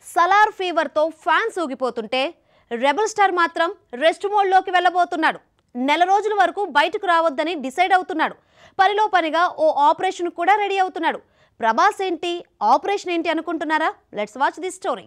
సలార్ ఫీవర్తో ఫ్యాన్స్ ఊగిపోతుంటే rebel star మాత్రం రెస్ట్ మోడ్లోకి వెళ్ళబోతున్నాడు నెల రోజుల వరకు బయటకు రావద్దని డిసైడ్ అవుతున్నాడు పనిలో పనిగా ఓ ఆపరేషన్ కూడా రెడీ అవుతున్నాడు ప్రభాస్ ఏంటి ఆపరేషన్ ఏంటి అనుకుంటున్నారా let's watch the story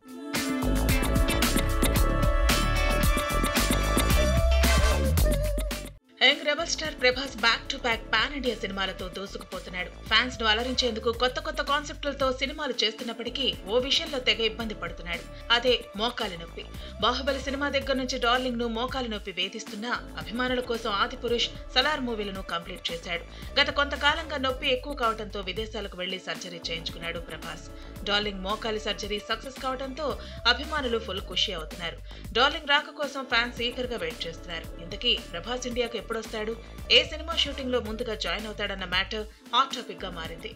young rebel star Prabhas back to back pan India సినిమాలతో దూసుకుపోతున్నాడు ఫ్యాన్స్ ను అలరించేందుకు కొత్త కొత్త కాన్సెప్ట్లతో సినిమాలు చేస్తున్నప్పటికీ ఓ విషయంలో తెగ ఇబ్బంది పడుతున్నాడు అదే మోకాలి నొప్పి బాహుబలి సినిమా దగ్గర నుంచి డార్లింగ్ ను మోకాలి నొప్పి వేధిస్తున్నా అభిమానుల కోసం ఆది పురుష్ సలార్ మూవీలను కంప్లీట్ చేశాడు గత కొంతకాలంగా నొప్పి ఎక్కువ కావడంతో విదేశాలకు వెళ్లి సర్జరీ చేయించుకున్నాడు ప్రభాస్ డార్లింగ్ మోకాలి సర్జరీ సక్సెస్ కావడంతో అభిమానులు ఫుల్ ఖుషి అవుతున్నారు డార్లింగ్ రాక కోసం ఫ్యాన్స్ ఈగర్ గా వెయిట్ చేస్తున్నారు ఇంతకీ ప్రభాస్ ఇండియాకు ఎప్పుడొస్తాడు ఏ సినిమా షూటింగ్ లో ముందుగా జాయిన్ అవుతాడన్న మ్యాటర్ హాట్ టాపిక్ గా మారింది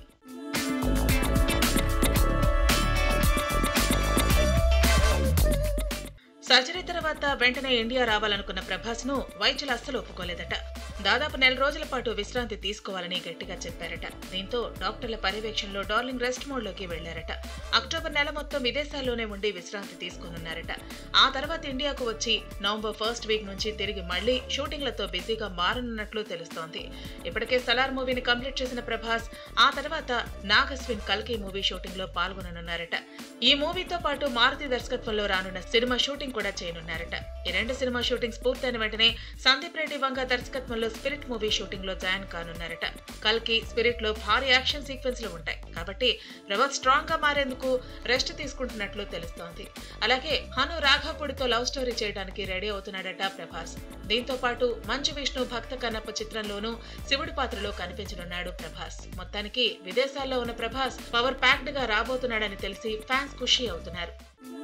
సర్జరీ తర్వాత వెంటనే ఇండియా రావాలనుకున్న ప్రభాస్ ను వైద్యులు అస్సలు ఒప్పుకోలేదట దాదాపు నెల రోజుల పాటు విశ్రాంతి తీసుకోవాలని గట్టిగా చెప్పారట దీంతో డాక్టర్ల పర్యవేక్షణలో డార్లింగ్ రెస్ట్ మోడ్ లోకి వెళ్లారట అక్టోబర్ నెల మొత్తం విదేశాల్లోనే ఉండి విశ్రాంతి తీసుకున్నారట ఆ తర్వాత ఇండియాకు వచ్చి నవంబర్ ఫస్ట్ వీక్ నుంచి తిరిగి మళ్లీ షూటింగ్లతో బిజీగా మారనున్నట్లు తెలుస్తోంది ఇప్పటికే సలార్ మూవీని కంప్లీట్ చేసిన ప్రభాస్ ఆ తర్వాత నాగస్విన్ కల్కి మూవీ షూటింగ్ లో పాల్గొననున్నారట ఈ మూవీతో పాటు మారుతి దర్శకత్వంలో రానున్న సినిమా షూటింగ్ కూడా చేయనున్నారట ఈ రెండు సినిమా షూటింగ్స్ పూర్తయిన వెంటనే సందీప్ రెడ్డి వంగ దర్శకత్వంలో స్పిరిట్ మూవీ షూటింగ్ లో జాయిన్ కానున్నారట కల్కి స్పిరిట్ లో భారీ యాక్షన్ సీక్వెన్స్ లు ఉంటాయి కాబట్టి ప్రభాస్ స్ట్రాంగ్ గా మారేందుకు రెస్ట్ తీసుకుంటున్నట్లు తెలుస్తోంది అలాగే హను రాఘవపుడితో లవ్ స్టోరీ చేయడానికి రెడీ అవుతున్నాడట ప్రభాస్ దీంతో పాటు మంచు విష్ణు భక్త కన్నప్ప చిత్రంలోనూ శివుడి పాత్రలో కనిపించనున్నాడు ప్రభాస్ మొత్తానికి విదేశాల్లో ఉన్న ప్రభాస్ పవర్ ప్యాక్డ్ గా రాబోతున్నాడని తెలిసి ఫ్యాన్స్ ఖుషి అవుతున్నారు